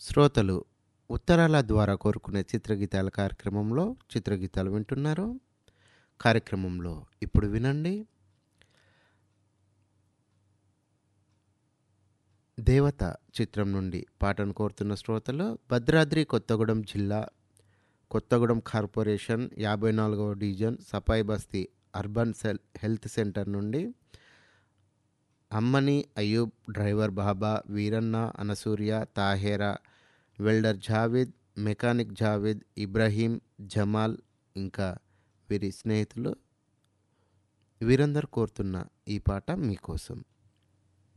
శ్రోతలు ఉత్తరాల ద్వారా కోరుకునే చిత్రగీతాల కార్యక్రమంలో చిత్రగీతాలు వింటున్నారు కార్యక్రమంలో ఇప్పుడు వినండి దేవత చిత్రం నుండి పాటను కోరుతున్న శ్రోతలు భద్రాద్రి కొత్తగూడెం జిల్లా కొత్తగూడెం కార్పొరేషన్ యాభై నాలుగవ డివిజన్ సపాయి బస్తీ అర్బన్ సెల్ హెల్త్ సెంటర్ నుండి అమ్మని Ayub driver Baba Veeranna Anasurya Tahera welder Javed mechanic Javed Ibrahim Jamal ఇంకా వీరి స్నేహితులు వీరందరూ కోరుతున్న ఈ పాట మీకోసం